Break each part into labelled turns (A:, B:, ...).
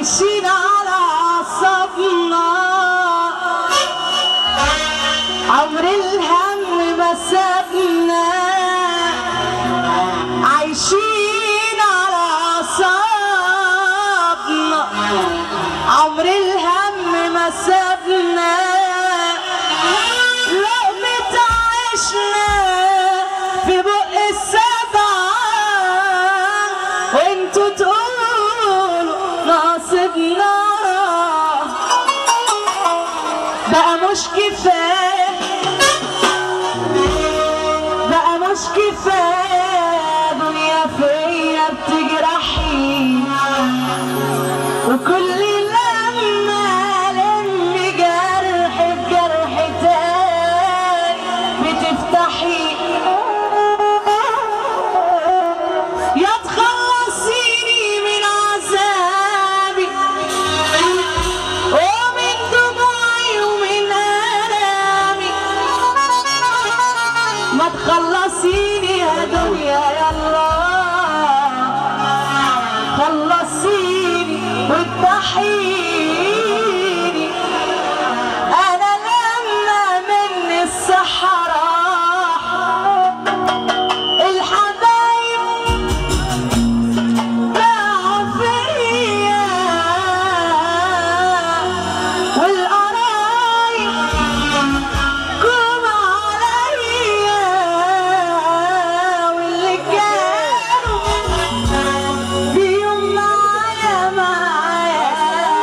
A: عايشين على عصبنا عمر الهم ما سابنا عايشين على عصبنا عمر الهم ما سابنا لقمة عيشنا في بق السبعة وانتوا تقولوا ناصبنا بقى مش كفاية بقى مش كفاية دنيا فيا بتجرحني وكل لما لم جرح بجرح تاني بتفتحي يا تخلصيني من عذابي ومن دموعي ومن آلامي ما تخلصيني يا دنيا يلا خلصيني وتضحيني انا لما مني الصحراء الحبايب باعوا فيا والقرايب قوم عليا واللي كانوا فيهم معايا معايا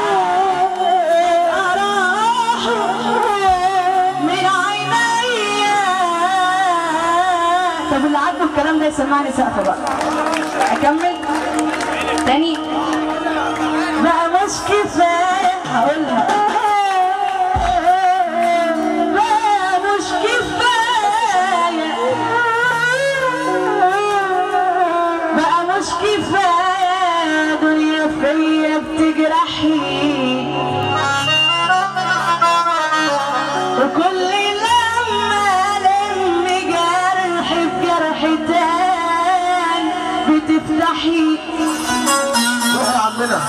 A: راحوا من عينيا طب اللي عاجبه الكلام ده يسمعني سقفه بقى اكمل تاني بقى مش كفايه هقولها بقى مش كفايه بقى مش كفايه دنيا فيا بتجرحني وكل لما لم جرح بجرح تاني بتفتحي
B: يا عمنا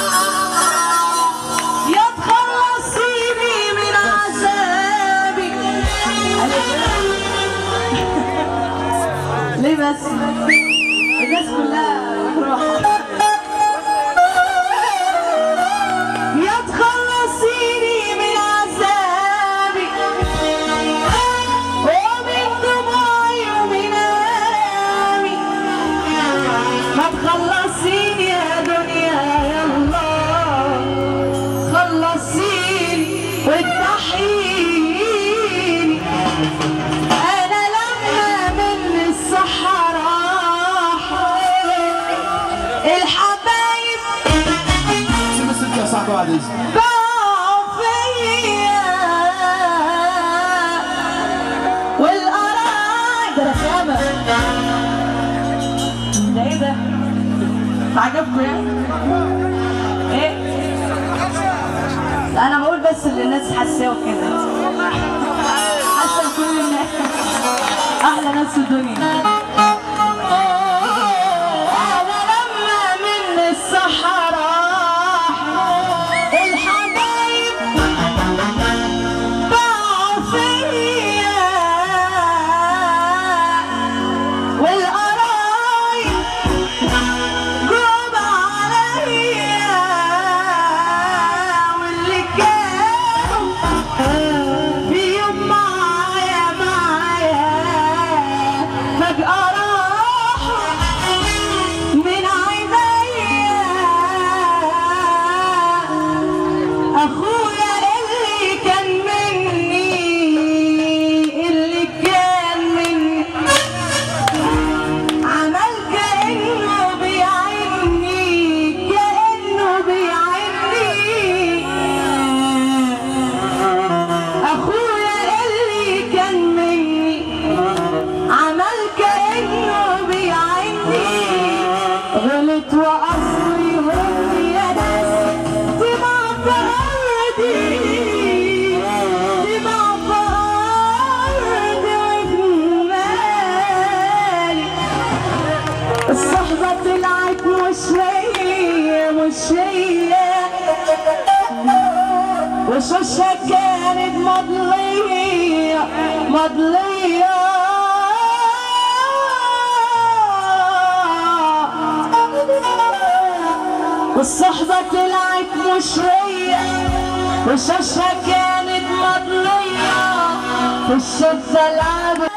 A: يا تخلصيني من عذابي ليه بس الناس كلها بتروح يا تخلصيني من عذابي ومن دموعي ومن آلامي ما تخلصيني يا دنيا يلا خلصيني وتضحيني انا لما من الصحراء الحبايب
B: سيب الست يا صاحبي بعد اذنك
A: باعوا فيا والقرايب ده رخامة ده ايه ده؟ عجبكم يعني؟ ايه؟ لا انا بقول بس اللي الناس حاساه وكده حاسه لكل الناس احلى ناس في الدنيا انا لما من الصحراء الحبايب باعوا فيا والقرايب قوم عليا واللي كانوا فيهم معايا معايا فجأة راحوا من عينيا أخويا اللي كان مني اللي كان مني عمل كأنه بيعيني كأنه بيعيني أخويا اللي كان مني عمل كأنه بيعيني غلط وأصلي هم يا ناس دمع في أرضي دمع في أرضي وفي مالي الصحبة طلعت مش هي مش هي وشوشها كانت مضلية مضلية والصحبة طلعت مشرية وشوشها كانت مضلية في الشدة العبد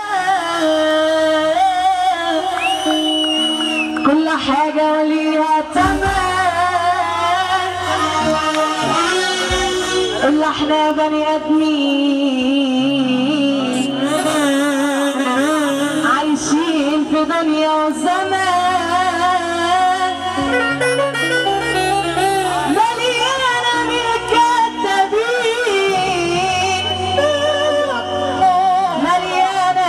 A: كل حاجة وليها تمن إلا احنا بني آدمين عايشين في دنيا وزمان مليانة من الكذابين مليانة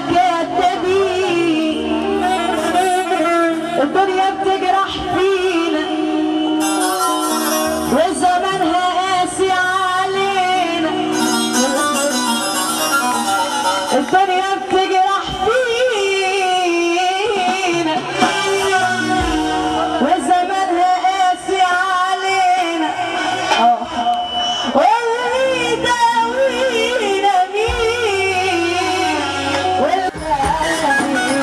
A: بالكذابين الدنيا بتجرح فينا وزمانها قاسي علينا الدنيا بتجرح فينا وزمانها قاسي علينا اه واللي يداوينا مين واللي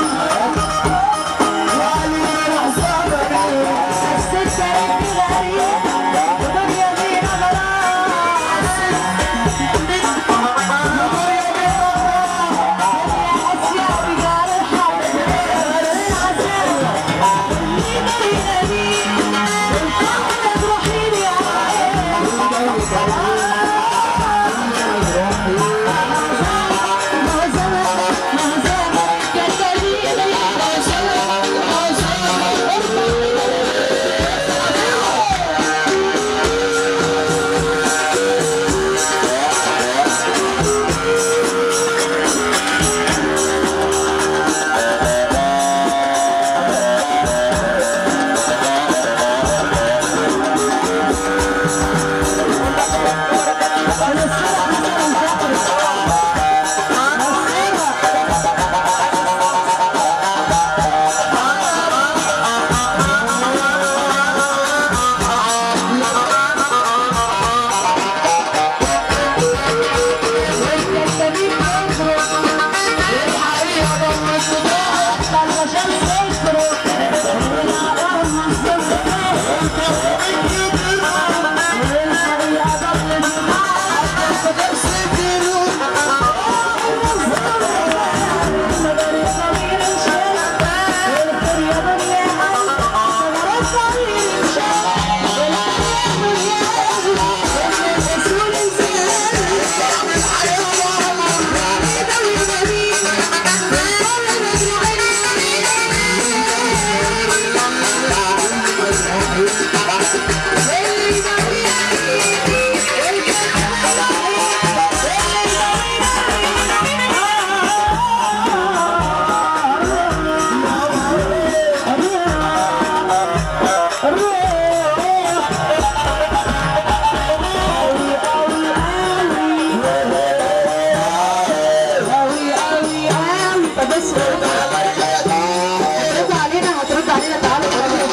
C: هترد علينا هترد علينا تعالوا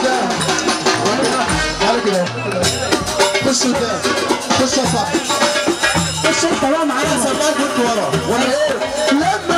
B: تعالى كده خش قدام خش يا صاحبي
A: خش انت بقى معايا
B: سماك وانت ورا ولا ايه؟ لما